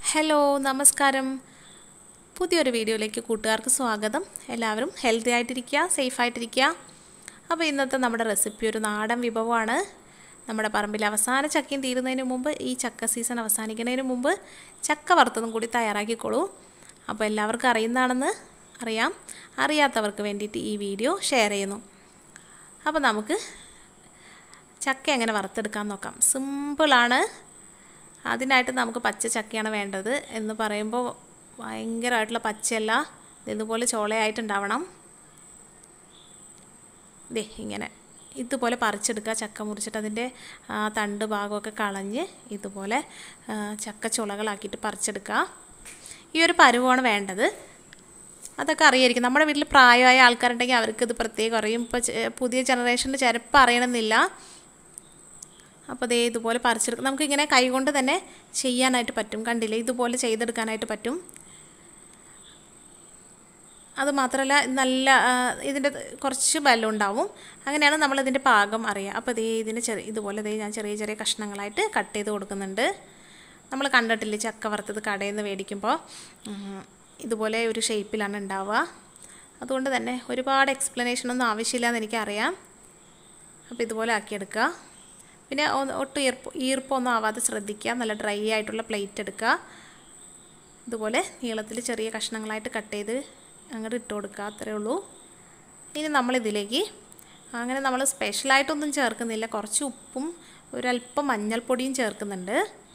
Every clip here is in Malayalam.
ഹലോ നമസ്കാരം പുതിയൊരു വീഡിയോയിലേക്ക് കൂട്ടുകാർക്ക് സ്വാഗതം എല്ലാവരും ഹെൽത്തി ആയിട്ടിരിക്കുക സേഫ് ആയിട്ടിരിക്കുക അപ്പോൾ ഇന്നത്തെ നമ്മുടെ റെസിപ്പി ഒരു നാടൻ വിഭവമാണ് നമ്മുടെ പറമ്പിൽ അവസാന ചക്കയും തീരുന്നതിന് മുമ്പ് ഈ ചക്ക സീസൺ അവസാനിക്കുന്നതിന് മുമ്പ് ചക്ക വറുത്തതും കൂടി തയ്യാറാക്കിക്കോളൂ അപ്പോൾ എല്ലാവർക്കും അറിയുന്നതാണെന്ന് അറിയാം അറിയാത്തവർക്ക് വേണ്ടിയിട്ട് ഈ വീഡിയോ ഷെയർ ചെയ്യുന്നു അപ്പോൾ നമുക്ക് ചക്ക എങ്ങനെ വറുത്തെടുക്കാൻ നോക്കാം സിമ്പിളാണ് അതിനായിട്ട് നമുക്ക് പച്ച ചക്കയാണ് വേണ്ടത് എന്ന് പറയുമ്പോൾ ഭയങ്കരമായിട്ടുള്ള പച്ചയല്ല ഇതുപോലെ ചോളയായിട്ടുണ്ടാവണം ദേ ഇങ്ങനെ ഇതുപോലെ പറിച്ചെടുക്കുക ചക്ക മുറിച്ചിട്ട് അതിൻ്റെ ആ തണ്ട് ഭാഗമൊക്കെ കളഞ്ഞ് ഇതുപോലെ ആ, ചക്ക ചുളകളാക്കിയിട്ട് പറിച്ചെടുക്കുക ഈ ഒരു പരുവമാണ് വേണ്ടത് അതൊക്കെ അറിയായിരിക്കും നമ്മുടെ വീട്ടിൽ പ്രായമായ ആൾക്കാരുണ്ടെങ്കിൽ അവർക്ക് ഇത് പ്രത്യേകം അറിയും ഇപ്പോൾ പുതിയ ജനറേഷനിൽ ചിലപ്പോൾ അറിയണമെന്നില്ല അപ്പോൾ ദേ ഇതുപോലെ പറിച്ചെടുക്കും നമുക്കിങ്ങനെ കൈകൊണ്ട് തന്നെ ചെയ്യാനായിട്ട് പറ്റും കണ്ടില്ലേ ഇതുപോലെ ചെയ്തെടുക്കാനായിട്ട് പറ്റും അത് മാത്രമല്ല നല്ല ആ, ഇതിൻ്റെ കുറച്ച് ബലം ഉണ്ടാവും അങ്ങനെയാണ് നമ്മളിതിൻ്റെ പാകം അറിയുക അപ്പോൾ ദേ ഇതിന് ചെറിയ ഇതുപോലെ ദേ ഞാൻ ചെറിയ ചെറിയ കഷ്ണങ്ങളായിട്ട് കട്ട് ചെയ്ത് കൊടുക്കുന്നുണ്ട് നമ്മൾ കണ്ടിട്ടില്ലേ ചക്ക വറുത്തത് കടയിൽ നിന്ന് മേടിക്കുമ്പോൾ ഉം, ഇതുപോലെ ഒരു ഷേപ്പിലാണ് ഉണ്ടാവുക അതുകൊണ്ട് തന്നെ ഒരുപാട് എക്സ്പ്ലനേഷനൊന്നും ആവശ്യമില്ല എന്ന് എനിക്കറിയാം അപ്പോൾ ഇതുപോലെ ആക്കിയെടുക്കുക പിന്നെ ഒന്ന് ഒട്ടും ഈർപ്പ് ഈർപ്പമൊന്നും ആവാതെ ശ്രദ്ധിക്കുക നല്ല ഡ്രൈ ആയിട്ടുള്ള പ്ലേറ്റ് എടുക്കുക ഇതുപോലെ നീളത്തിൽ ചെറിയ കഷ്ണങ്ങളായിട്ട് കട്ട് ചെയ്ത് അങ്ങോട്ട് ഇട്ട് കൊടുക്കുക അത്രയേ ഉള്ളൂ ഇനി നമ്മളിതിലേക്ക് അങ്ങനെ നമ്മൾ സ്പെഷ്യലായിട്ടൊന്നും ചേർക്കുന്നില്ല കുറച്ച് ഉപ്പും ഒരല്പം മഞ്ഞൾപ്പൊടിയും ചേർക്കുന്നുണ്ട്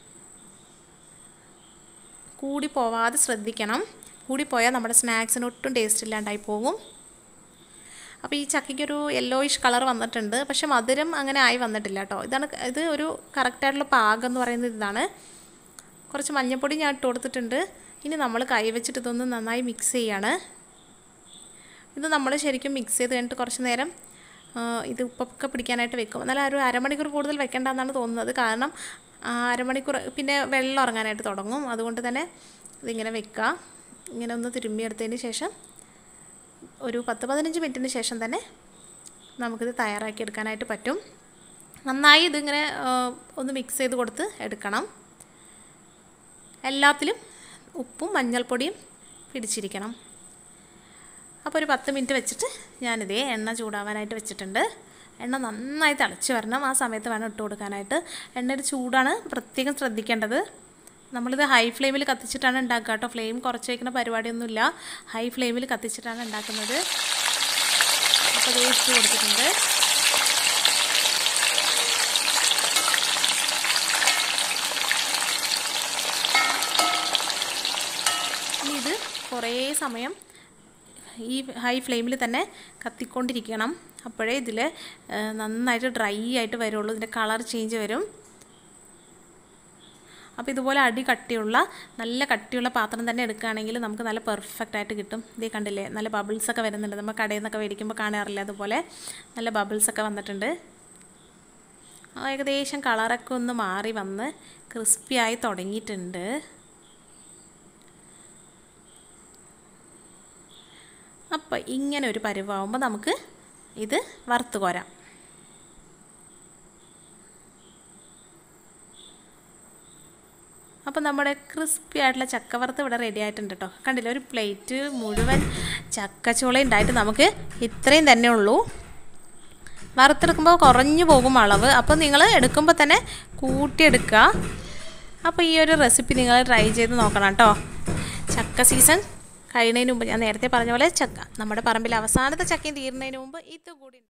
കൂടി പോവാതെ ശ്രദ്ധിക്കണം കൂടി പോയാൽ നമ്മുടെ സ്നാക്സിന് ഒട്ടും ടേസ്റ്റ് ഇല്ലാണ്ടായി പോകും അപ്പോൾ ഈ ചക്കയ്ക്കൊരു യെല്ലോയിഷ് കളർ വന്നിട്ടുണ്ട് പക്ഷെ മധുരം അങ്ങനെ ആയി വന്നിട്ടില്ല കേട്ടോ ഇതാണ് ഇത് ഒരു കറക്റ്റായിട്ടുള്ള പാകം എന്ന് പറയുന്നത് ഇതാണ് കുറച്ച് മഞ്ഞൾപ്പൊടി ഞാൻ ഇട്ട് കൊടുത്തിട്ടുണ്ട് ഇനി നമ്മൾ കൈ വെച്ചിട്ട് ഇതൊന്ന് നന്നായി മിക്സ് ചെയ്യാണ് ഇത് നമ്മൾ ശരിക്കും മിക്സ് ചെയ്ത് കഴിഞ്ഞിട്ട് കുറച്ച് നേരം ആ, ഇത് ഉപ്പൊക്കെ പിടിക്കാനായിട്ട് വെക്കും എന്നാൽ ഒരു അരമണിക്കൂർ കൂടുതൽ വെക്കേണ്ടെന്നാണ് തോന്നുന്നത് കാരണം ആ, അരമണിക്കൂർ പിന്നെ വെള്ളം ഇറങ്ങാനായിട്ട് തുടങ്ങും അതുകൊണ്ട് തന്നെ ഇതിങ്ങനെ വെക്കുക ഇങ്ങനെ ഒന്ന് തിരുമ്മിയെടുത്തതിന് ശേഷം ഒരു പത്ത് പതിനഞ്ച് മിനിറ്റിന് ശേഷം തന്നെ നമുക്കിത് തയ്യാറാക്കി എടുക്കാനായിട്ട് പറ്റും നന്നായി ഇതിങ്ങനെ ആ, ഒന്ന് മിക്സ് ചെയ്ത് കൊടുത്ത് എടുക്കണം എല്ലാത്തിലും ഉപ്പും മഞ്ഞൾപ്പൊടിയും പിടിച്ചിരിക്കണം അപ്പോൾ ഒരു പത്ത് മിനിറ്റ് വെച്ചിട്ട് ഞാനിതേ എണ്ണ ചൂടാവാനായിട്ട് വെച്ചിട്ടുണ്ട് എണ്ണ നന്നായി തിളച്ച് വരണം ആ സമയത്ത് വേണം ഇട്ട് കൊടുക്കാനായിട്ട് എണ്ണയുടെ ചൂടാണ് പ്രത്യേകം ശ്രദ്ധിക്കേണ്ടത് നമ്മളിത് ഹൈ ഫ്ലെയിമിൽ കത്തിച്ചിട്ടാണ് ഉണ്ടാക്കുക കേട്ടോ ഫ്ലെയിം കുറച്ച് വയ്ക്കുന്ന പരിപാടിയൊന്നുമില്ല ഹൈ ഫ്ലെയിമിൽ കത്തിച്ചിട്ടാണ് ഉണ്ടാക്കുന്നത് അപ്പോൾ ഇത് ഇട്ട് കൊടുത്തിട്ടുണ്ട് ഇനി ഇത് കുറേ സമയം ഈ ഹൈ ഫ്ലെയിമിൽ തന്നെ കത്തിക്കൊണ്ടിരിക്കണം അപ്പോഴേ ഇതിൽ നന്നായിട്ട് ഡ്രൈ ആയിട്ട് വരുള്ളൂ ഇതിൻ്റെ കളർ ചേഞ്ച് വരും അപ്പോൾ ഇതുപോലെ അടി കട്ടിയുള്ള നല്ല കട്ടിയുള്ള പാത്രം തന്നെ എടുക്കുകയാണെങ്കിൽ നമുക്ക് നല്ല പെർഫെക്റ്റ് ആയിട്ട് കിട്ടും ഇതേ കണ്ടില്ലേ നല്ല ബബിൾസ് ഒക്കെ വരുന്നുണ്ട് നമ്മൾ കടയിൽ നിന്നൊക്കെ മേടിക്കുമ്പോൾ കാണാറില്ല അതുപോലെ നല്ല ബബിൾസ് ഒക്കെ വന്നിട്ടുണ്ട് ആ, ഏകദേശം കളറൊക്കെ ഒന്ന് മാറി വന്ന് ക്രിസ്പിയായി തുടങ്ങിയിട്ടുണ്ട് അപ്പോൾ ഇങ്ങനെ ഒരു പരുവാകുമ്പോൾ നമുക്ക് ഇത് വറുത്ത് കോരാം അപ്പോൾ നമ്മുടെ ക്രിസ്പി ആയിട്ടുള്ള ചക്ക വറുത്ത് ഇവിടെ റെഡി ആയിട്ടുണ്ട് കേട്ടോ കണ്ടില്ല ഒരു പ്ലേറ്റ് മുഴുവൻ ചക്കച്ചോള ഉണ്ടായിട്ട് നമുക്ക് ഇത്രയും തന്നെ ഉള്ളൂ വറുത്തെടുക്കുമ്പോൾ കുറഞ്ഞു പോകും അളവ് അപ്പോൾ നിങ്ങൾ എടുക്കുമ്പോൾ തന്നെ കൂട്ടിയെടുക്കുക അപ്പോൾ ഈ ഒരു റെസിപ്പി നിങ്ങൾ ട്രൈ ചെയ്ത് നോക്കണം കേട്ടോ ചക്ക സീസൺ കഴിയുന്നതിന് മുമ്പ് ഞാൻ നേരത്തെ പറഞ്ഞ പോലെ ചക്ക നമ്മുടെ പറമ്പിൽ അവസാനത്തെ ചക്കയും തീരുന്നതിന് മുമ്പ് ഇത് കൂടി